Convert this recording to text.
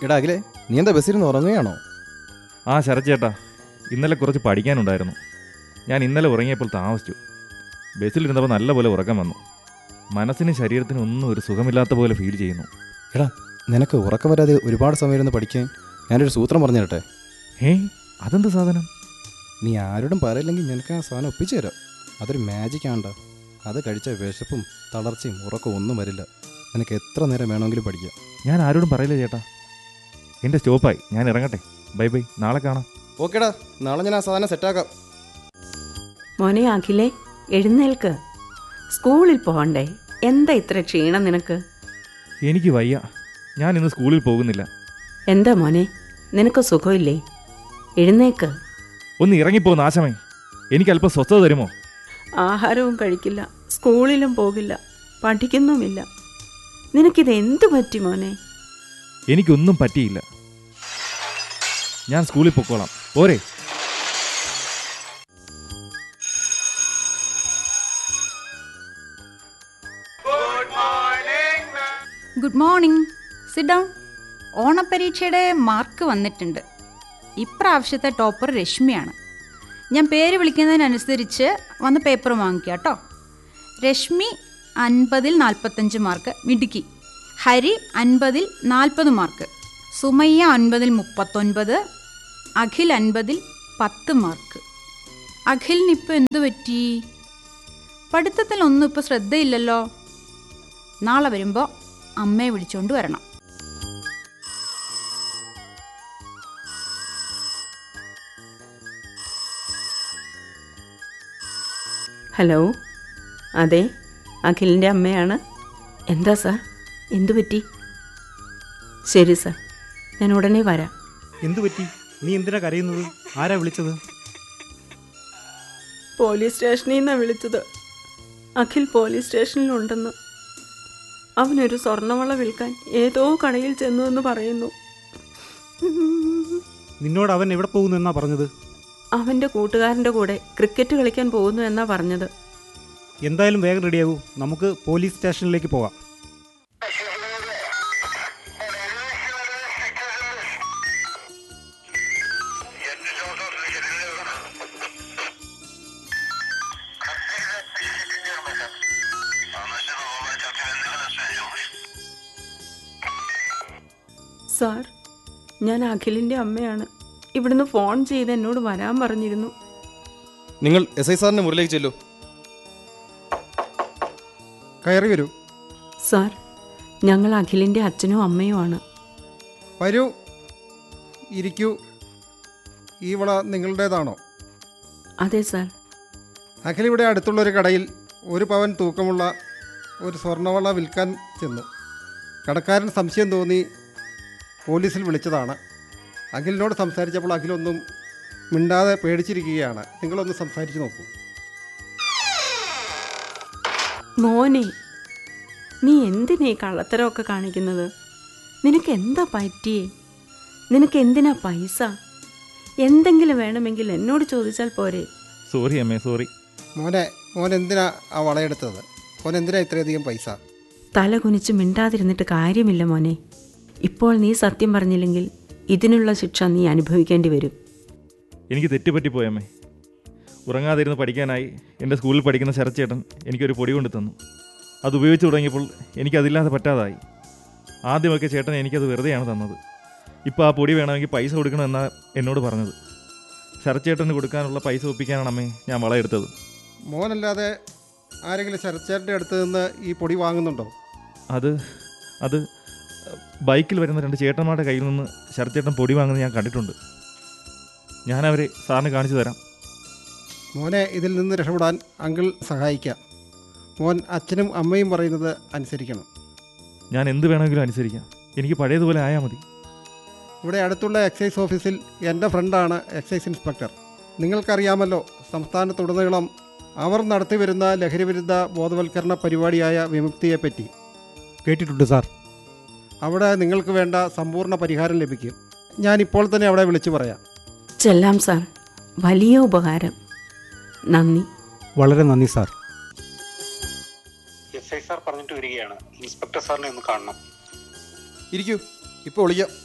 എടാ അഖിലേ നീ എന്താ ബസ്സിരുന്ന് ഉറങ്ങുകയാണോ ആ ശരച്ചേട്ടാ ഇന്നലെ കുറച്ച് പഠിക്കാനുണ്ടായിരുന്നു ഞാൻ ഇന്നലെ ഉറങ്ങിയപ്പോൾ താമസിച്ചു ബസ്സിലിരുന്നപ്പോൾ നല്ലപോലെ ഉറക്കം വന്നു മനസ്സിനും ശരീരത്തിനും ഒന്നും ഒരു സുഖമില്ലാത്ത പോലെ ഫീൽ ചെയ്യുന്നു എടാ നിനക്ക് ഉറക്കം വരാതെ ഒരുപാട് സമയം ഇരുന്ന് പഠിക്കാൻ ഞാനൊരു സൂത്രം പറഞ്ഞു തരട്ടെ ഏയ് അതെന്ത് സാധനം നീ ആരോടും പറയില്ലെങ്കിൽ നിനക്ക് ആ സാധനം ഒപ്പിച്ചു തരാം അതൊരു മാജിക് ആണ്ട അത് കഴിച്ച വിശപ്പും തളർച്ചയും ഉറക്കവും ഒന്നും വരില്ല നിനക്ക് എത്ര നേരം വേണമെങ്കിലും പഠിക്കാം ഞാൻ ആരോടും പറയില്ല ചേട്ടാ എൻ്റെ സ്റ്റോപ്പായി ഞാൻ ഇറങ്ങട്ടെ ബൈ ബൈ നാളെ കാണാം ഓക്കേടാ നാളെ ഞാൻ ആ സാധനം സെറ്റാക്കാം മോനെ അഖിലേ എഴുന്നേൽക്ക് സ്കൂളിൽ പോകണ്ടേ എന്താ ഇത്ര ക്ഷീണം നിനക്ക് എനിക്ക് വയ്യ ഞാൻ ഇന്ന് സ്കൂളിൽ പോകുന്നില്ല എന്താ മോനെ നിനക്ക് സുഖമില്ലേ എഴുന്നേക്ക് ഒന്ന് ഇറങ്ങിപ്പോ നാശമേ എനിക്ക് അല്പം സ്വസ്ഥത തരുമോ ആഹാരവും കഴിക്കില്ല സ്കൂളിലും പോകില്ല പഠിക്കുന്നുമില്ല നിനക്കിത് എന്തു പറ്റി മോനെ എനിക്കൊന്നും പറ്റിയില്ല ഞാൻ സ്കൂളിൽ പൊക്കോളാം പോരെ ഗുഡ് മോർണിംഗ് സിറ്റ് ഡൗൺ ഓണപ്പരീക്ഷയുടെ മാർക്ക് വന്നിട്ടുണ്ട് ഇപ്രാവശ്യത്തെ ടോപ്പർ രശ്മിയാണ് ഞാൻ പേര് വിളിക്കുന്നതിനനുസരിച്ച് വന്ന് പേപ്പർ വാങ്ങിക്കുക കേട്ടോ രശ്മി അൻപതിൽ നാൽപ്പത്തഞ്ച് മാർക്ക് മിടുക്കി ഹരി അൻപതിൽ നാൽപ്പത് മാർക്ക് സുമയ്യ അൻപതിൽ മുപ്പത്തൊൻപത് അഖിൽ അൻപതിൽ പത്ത് മാർക്ക് അഖിലിനിപ്പോൾ എന്തു പറ്റി പഠിത്തത്തിലൊന്നും ഇപ്പോൾ ശ്രദ്ധയില്ലല്ലോ നാളെ വരുമ്പോൾ അമ്മയെ വിളിച്ചുകൊണ്ട് വരണം ഹലോ അതെ അഖിലിൻ്റെ അമ്മയാണ് എന്താ സാർ എന്തു പറ്റി ശരി സാർ ഞാൻ ഉടനെ വരാം എന്തു പറ്റി നീ എന്തിനാ കരയുന്നത് ആരാ വിളിച്ചത് പോലീസ് സ്റ്റേഷനിൽ നിന്നാണ് വിളിച്ചത് അഖിൽ പോലീസ് സ്റ്റേഷനിലുണ്ടെന്ന് അവനൊരു സ്വർണ്ണവള വിൽക്കാൻ ഏതോ കടയിൽ ചെന്നു എന്ന് പറയുന്നു നിന്നോട് അവൻ എവിടെ പോകുന്നു എന്നാ പറഞ്ഞത് അവൻ്റെ കൂട്ടുകാരൻ്റെ കൂടെ ക്രിക്കറ്റ് കളിക്കാൻ പോകുന്നു എന്നാ പറഞ്ഞത് എന്തായാലും വേഗം റെഡിയാകൂ നമുക്ക് പോലീസ് സ്റ്റേഷനിലേക്ക് പോവാം സാർ ഞാൻ അഖിലിൻ്റെ അമ്മയാണ് ഇവിടുന്ന് ഫോൺ ചെയ്ത് എന്നോട് വരാൻ പറഞ്ഞിരുന്നു നിങ്ങൾ എസ് ഐ സാറിൻ്റെ മുറിലേക്ക് ചെല്ലൂ കയറി വരൂ സാർ ഞങ്ങൾ അഖിലിൻ്റെ അച്ഛനും അമ്മയുമാണ് വരൂ ഇരിക്കൂ ഈ വള നിങ്ങളുടേതാണോ അതെ സാർ അഖിൽ ഇവിടെ അടുത്തുള്ളൊരു കടയിൽ ഒരു പവൻ തൂക്കമുള്ള ഒരു സ്വർണ്ണവള വിൽക്കാൻ ചെന്നു കടക്കാരൻ സംശയം തോന്നി പോലീസിൽ വിളിച്ചതാണ് അഖിലിനോട് സംസാരിച്ചപ്പോൾ അഖിലൊന്നും മിണ്ടാതെ പേടിച്ചിരിക്കുകയാണ് നിങ്ങളൊന്ന് സംസാരിച്ച് നോക്കൂ മോനെ നീ എന്തിനാ ഈ കള്ളത്തരമൊക്കെ കാണിക്കുന്നത് നിനക്ക് എന്താ പറ്റിയേ നിനക്ക് എന്തിനാ പൈസ എന്തെങ്കിലും വേണമെങ്കിൽ എന്നോട് ചോദിച്ചാൽ പോരെ സോറി അമ്മേ സോറി മോനെ മോൻ എന്തിനാ ആ വളയെടുത്തത് മോൻ എന്തിനാ ഇത്രയധികം പൈസ തല കുനിച്ച് മിണ്ടാതിരുന്നിട്ട് കാര്യമില്ല മോനെ ഇപ്പോൾ നീ സത്യം പറഞ്ഞില്ലെങ്കിൽ ഇതിനുള്ള ശിക്ഷ നീ അനുഭവിക്കേണ്ടി വരും എനിക്ക് തെറ്റുപറ്റിപ്പോയമ്മേ ഉറങ്ങാതിരുന്ന് പഠിക്കാനായി എൻ്റെ സ്കൂളിൽ പഠിക്കുന്ന ശരച്ചേട്ടൻ എനിക്കൊരു പൊടി കൊണ്ട് തന്നു അത് ഉപയോഗിച്ച് തുടങ്ങിയപ്പോൾ എനിക്കതില്ലാതെ പറ്റാതായി ആദ്യമൊക്കെ ചേട്ടൻ എനിക്കത് വെറുതെയാണ് തന്നത് ഇപ്പോൾ ആ പൊടി വേണമെങ്കിൽ പൈസ കൊടുക്കണമെന്നാണ് എന്നോട് പറഞ്ഞത് ശരച്ചേട്ടന് കൊടുക്കാനുള്ള പൈസ ഒപ്പിക്കാനാണ് അമ്മേ ഞാൻ വളയെടുത്തത് മോനല്ലാതെ ആരെങ്കിലും ശരച്ചേട്ടൻ്റെ അടുത്ത് നിന്ന് ഈ പൊടി വാങ്ങുന്നുണ്ടോ അത് അത് ബൈക്കിൽ വരുന്ന രണ്ട് ചേട്ടന്മാരുടെ കയ്യിൽ നിന്ന് ശരച്ചേട്ടൻ പൊടി വാങ്ങുന്നത് ഞാൻ കണ്ടിട്ടുണ്ട് ഞാനവരെ സാറിന് കാണിച്ചു തരാം മോനെ ഇതിൽ നിന്ന് രക്ഷപ്പെടാൻ അങ്കിൾ സഹായിക്കാം മോൻ അച്ഛനും അമ്മയും പറയുന്നത് അനുസരിക്കണം ഞാൻ എന്ത് വേണമെങ്കിലും അനുസരിക്കാം എനിക്ക് പഴയതുപോലെ ആയാൽ മതി ഇവിടെ അടുത്തുള്ള എക്സൈസ് ഓഫീസിൽ എൻ്റെ ഫ്രണ്ടാണ് എക്സൈസ് ഇൻസ്പെക്ടർ നിങ്ങൾക്കറിയാമല്ലോ സംസ്ഥാനത്തുടനീളം അവർ നടത്തിവരുന്ന ലഹരിവിരുദ്ധ ബോധവൽക്കരണ പരിപാടിയായ വിമുക്തിയെപ്പറ്റി കേട്ടിട്ടുണ്ട് സാർ അവിടെ നിങ്ങൾക്ക് വേണ്ട സമ്പൂർണ്ണ പരിഹാരം ലഭിക്കും ഞാൻ ഇപ്പോൾ തന്നെ അവിടെ വിളിച്ചു പറയാം ചെല്ലാം സാർ വലിയ ഉപകാരം നന്ദി വളരെ നന്ദി സാർ എസ് ഐ സാർ പറഞ്ഞിട്ട് വരികയാണ് ഇൻസ്പെക്ടർ സാറിനെ ഒന്ന് കാണണം ഇരിക്കൂ ഇപ്പോൾ വിളിക്കാം